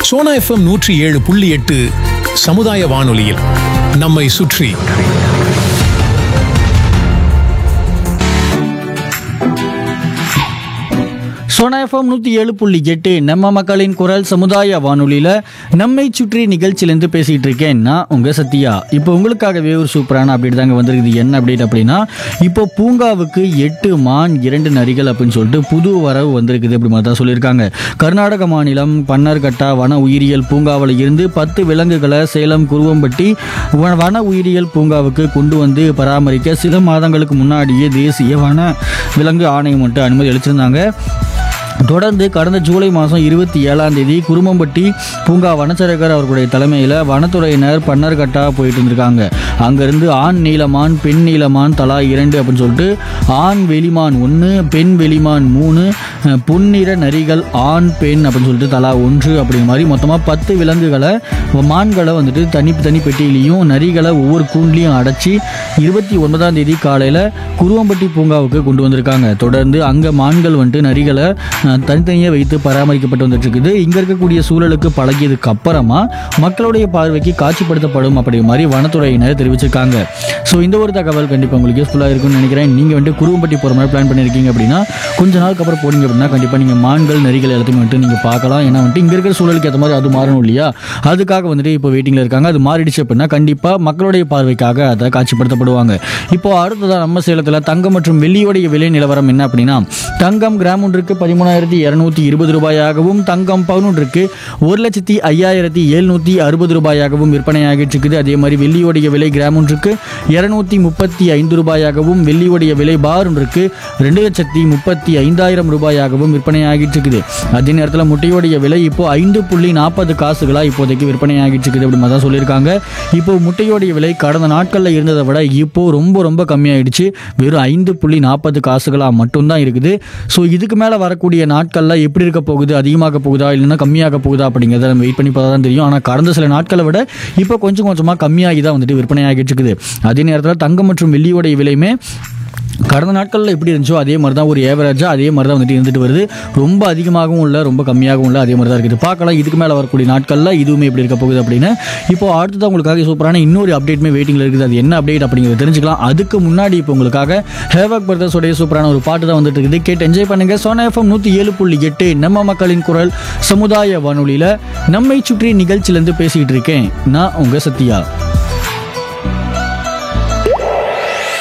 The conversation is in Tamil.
சோனா எஃப்எம் நூற்றி ஏழு புள்ளி எட்டு சமுதாய வானொலியில் நம்மை சுற்றி சோனா எஃப்எம் நூற்றி ஏழு புள்ளி எட்டு நம்ம மக்களின் குரல் சமுதாய வானொலியில் நம்மை சுற்றி நிகழ்ச்சியிலேருந்து பேசிகிட்டு இருக்கேன் நான் உங்கள் சத்யா இப்போ உங்களுக்காகவே ஒரு சூப்பரான அப்டேட் தாங்க வந்திருக்குது என்ன அப்டேட் அப்படின்னா இப்போ பூங்காவுக்கு எட்டு மான் இரண்டு நரிகள் அப்படின்னு சொல்லிட்டு புது வரவு வந்திருக்குது அப்படி மாதிரி தான் சொல்லியிருக்காங்க கர்நாடக மாநிலம் பன்னர்கட்டா வன உயிரியல் பூங்காவில் இருந்து பத்து விலங்குகளை சேலம் குருவம்பட்டி வ- வன உயிரியல் பூங்காவுக்கு கொண்டு வந்து பராமரிக்க சில மாதங்களுக்கு முன்னாடியே தேசிய வன விலங்கு ஆணையம் மட்டும் அனுமதி அளிச்சிருந்தாங்க தொடர்ந்து கடந்த ஜூலை மாதம் இருபத்தி ஏழாம் தேதி குருமம்பட்டி பூங்கா வனச்சரகர் அவர்களுடைய தலைமையில் வனத்துறையினர் பன்னர்கட்டா போயிட்டு இருந்திருக்காங்க அங்கேருந்து ஆண் நீலமான் பெண் நீலமான் தலா இரண்டு அப்படின்னு சொல்லிட்டு ஆண் வெளிமான் ஒன்று பெண் வெளிமான் மூணு அஹ், பொன்னிற நரிகள் ஆண் பெண் அப்படின்னு சொல்லிட்டு தலா ஒன்று அப்படிங்கிற மாதிரி மொத்தமாக பத்து விலங்குகளை மான்களை வந்துட்டு தனி தனி பெட்டியிலையும் நரிகளை ஒவ்வொரு கூண்ட்லையும் அடைச்சி இருபத்தி ஒன்பதாம் தேதி காலையில் குருவம்பட்டி பூங்காவுக்கு கொண்டு வந்திருக்காங்க தொடர்ந்து அங்கே மான்கள் வந்துட்டு நரிகளை அஹ், தனித்தனியாக வைத்து பராமரிக்கப்பட்டு வந்துட்டு இருக்குது இங்கே இருக்கக்கூடிய சூழலுக்கு பழகியதுக்கு அப்புறமா மக்களுடைய பார்வைக்கு காட்சிப்படுத்தப்படும் அப்படிங்கிற மாதிரி வனத்துறையினர் தெரிவிச்சிருக்காங்க ஸோ இந்த ஒரு தகவல் கண்டிப்பாக உங்களுக்கு யூஸ்ஃபுல்லாக இருக்கும்னு நினைக்கிறேன் நீங்கள் வந்துட்டு குருவம்பட்டி போகிற மாதிரி பிளான் பண்ணியிருக்கீங்க அப்படின்னா கொஞ்ச நாளுக்கு அப்புறம் போனீங்க அப்படின்னா கண்டிப்பாக நீங்கள் மான்கள் நரிகள் எல்லாத்தையுமே வந்துட்டு நீங்கள் பார்க்கலாம் ஏன்னா வந்துட்டு இங்கே இருக்கிற சூழலுக்கு ஏற்ற மாதிரி அது மாறணும் இல்லையா அதுக்காக வந்துட்டு இப்போ வெயிட்டிங்கில் இருக்காங்க அது மாறிடுச்சு அப்படின்னா கண்டிப்பாக மக்களுடைய பார்வைக்காக அதை காட்சிப்படுத்தப்படுவாங்க இப்போ அடுத்ததாக நம்ம சேலத்தில் தங்கம் மற்றும் வெள்ளியோடைய விலை நிலவரம் என்ன அப்படின்னா தங்கம் கிராம் ஒன்றுக்கு பதிமூணாயிரத்தி இரநூத்தி இருபது ரூபாயாகவும் தங்கம் பவுன் ஒன்றுக்கு ஒரு லட்சத்தி ஐயாயிரத்தி எழுநூற்றி அறுபது ரூபாயாகவும் விற்பனையாகிட்டு இருக்குது அதே மாதிரி வெள்ளியோடைய விலை கிராம் ஒன்றுக்கு இரநூத்தி முப்பத்தி ஐந்து ரூபாயாகவும் வெள்ளியோடைய விலை பார் ஒன்றுக்கு ரெண்டு லட்சத்தி முப்பத்தி ஐந்தாயிரம் ரூபாயாகவும் விற்பனையாகிட்டு இருக்குது அதே நேரத்தில் முட்டையோடைய விலை இப்போ ஐந்து புள்ளி நாற்பது காசுகளாக இப்போதைக்கு விற்பனையாகிட்டு இருக்குது அப்படி மாதிரி தான் சொல்லியிருக்காங்க இப்போ முட்டையோடைய விலை கடந்த நாட்களில் இருந்ததை விட இப்போ ரொம்ப ரொம்ப கம்மியாயிடுச்சு வெறும் ஐந்து புள்ளி நாற்பது காசுகளாக மட்டும்தான் இருக்குது ஸோ இதுக்கு மேலே வரக்கூடிய நாட்களில் எப்படி இருக்க போகுது அதிகமாக போகுதா இல்லைன்னா கம்மியாக போகுதா அப்படிங்கிறத நம்ம வெயிட் பண்ணி பார்த்தா தான் தெரியும் ஆனால் கடந்த சில நாட்களை விட இப்போ கொஞ்சம் கொஞ்சமாக கம்மியாகி தான் வந்துட்டு விற்பனையாகிட்டு இருக்குது அதே நேரத்தில் தங்கம் மற்றும் வெள்ளியோடைய விலையுமே கடந்த நாட்களில் எப்படி இருந்துச்சோ அதே மாதிரி தான் ஒரு ஏவரேஜாக அதே மாதிரி தான் வந்துட்டு இருந்துட்டு வருது ரொம்ப அதிகமாகவும் இல்லை ரொம்ப கம்மியாகவும் இல்லை அதே மாதிரி தான் இருக்குது பார்க்கலாம் இதுக்கு மேலே வரக்கூடிய நாட்களில் இதுவுமே எப்படி இருக்க போகுது அப்படின்னு இப்போ அடுத்தது உங்களுக்காக சூப்பரான இன்னொரு அப்டேட்மே வெயிட்டிங்கில் இருக்குது அது என்ன அப்டேட் அப்படிங்கிறத தெரிஞ்சுக்கலாம் அதுக்கு முன்னாடி இப்போ உங்களுக்காக ஹேவக் பிரதர்ஸோடைய சூப்பரான ஒரு பாட்டு தான் வந்துட்டு இருக்குது கேட்டு என்ஜாய் பண்ணுங்க சோனா எஃப்எம் நூற்றி ஏழு புள்ளி எட்டு நம்ம மக்களின் குரல் சமுதாய வானொலியில் நம்மை சுற்றி நிகழ்ச்சியிலேருந்து பேசிக்கிட்டு இருக்கேன் நான் உங்கள் சத்யா